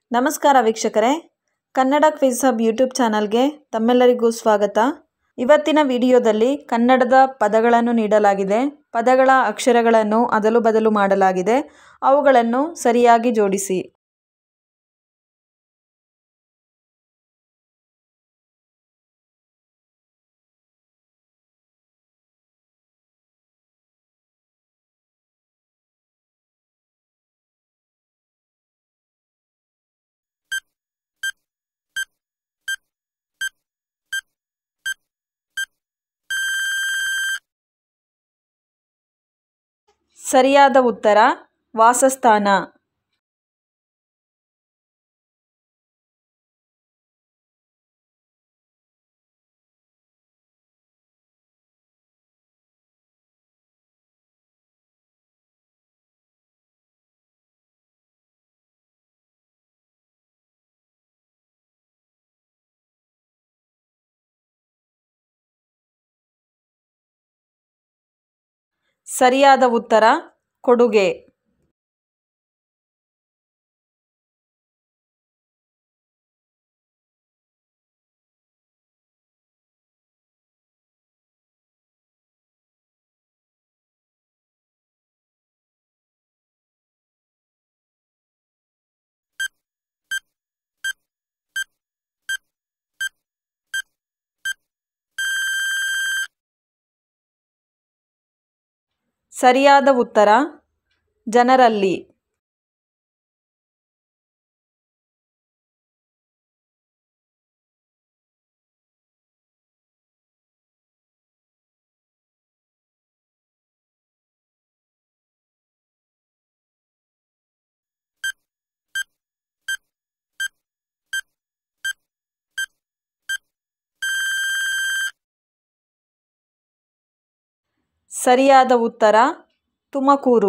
ನಮಸ್ಕಾರ ವೀಕ್ಷಕರೇ Kannada quiz hub YouTube ಚಾನಲ್ಗೆ ತಮ್ಮೆಲ್ಲರಿಗೂ ಸ್ವಾಗತ ಇವತ್ತಿನ ವಿಡಿಯೋದಲ್ಲಿ ಕನ್ನಡದ ಪದಗಳನ್ನು ನೀಡಲಾಗಿದೆ ಪದಗಳ ಅಕ್ಷರಗಳನ್ನು ಅದಲು ಬದಲು ಮಾಡಲಾಗಿದೆ ಅವುಗಳನ್ನು ಸರಿಯಾಗಿ ಜೋಡಿಸಿ ಸರಿಯಾದ ಉತ್ತರ ವಾಸಸ್ಥಾನ ಸರಿಯಾದ ಉತ್ತರ ಕೊಡುಗೆ ಸರಿಯಾದ ಉತ್ತರ ಜನರಲ್ಲಿ ಸರಿಯಾದ ಉತ್ತರ ತುಮಕೂರು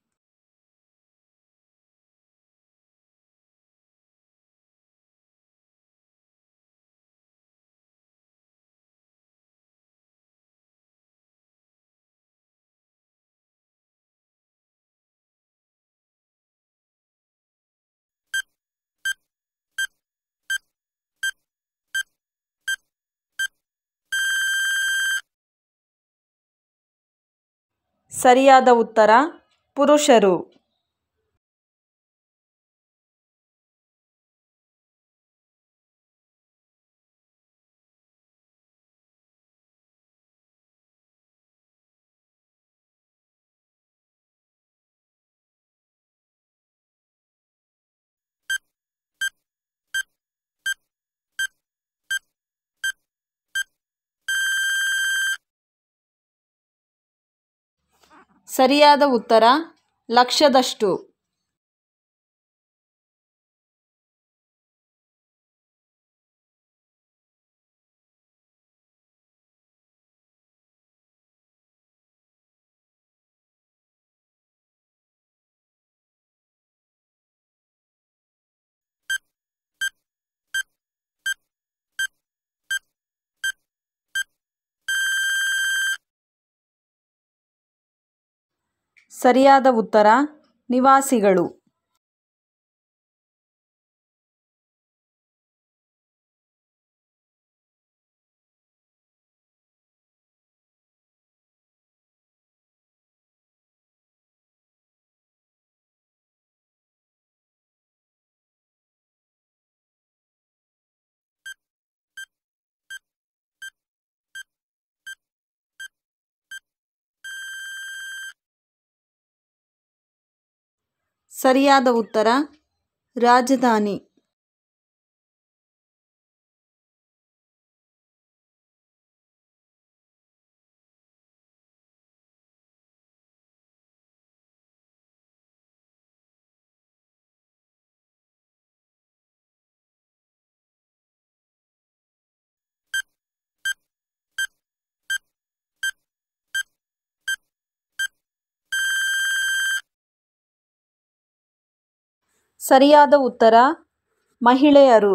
ಸರಿಯಾದ ಉತ್ತರ ಪುರುಷರು ಸರಿಯಾದ ಉತ್ತರ ಲಕ್ಷದಷ್ಟು ಸರಿಯಾದ ಉತ್ತರ ನಿವಾಸಿಗಳು ಸರಿಯಾದ ಉತ್ತರ ರಾಜಧಾನಿ ಸರಿಯಾದ ಉತ್ತರ ಮಹಿಳೆಯರು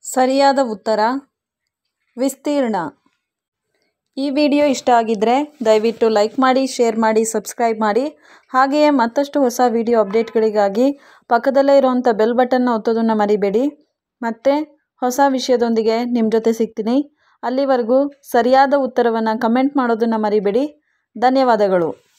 ಸರಿಯಾದ ಉತ್ತರ ವಿಸ್ತೀರ್ಣ ಈ ವಿಡಿಯೋ ಇಷ್ಟ ಆಗಿದ್ದರೆ ದಯವಿಟ್ಟು ಲೈಕ್ ಮಾಡಿ ಶೇರ್ ಮಾಡಿ ಸಬ್ಸ್ಕ್ರೈಬ್ ಮಾಡಿ ಹಾಗೆಯೇ ಮತ್ತಷ್ಟು ಹೊಸ ವಿಡಿಯೋ ಅಪ್ಡೇಟ್ಗಳಿಗಾಗಿ ಪಕ್ಕದಲ್ಲೇ ಇರುವಂಥ ಬೆಲ್ ಬಟನ್ನ ಒತ್ತೋದನ್ನು ಮರಿಬೇಡಿ ಮತ್ತೆ ಹೊಸ ವಿಷಯದೊಂದಿಗೆ ನಿಮ್ಮ ಜೊತೆ ಸಿಗ್ತೀನಿ ಅಲ್ಲಿವರೆಗೂ ಸರಿಯಾದ ಉತ್ತರವನ್ನು ಕಮೆಂಟ್ ಮಾಡೋದನ್ನು ಮರಿಬೇಡಿ ಧನ್ಯವಾದಗಳು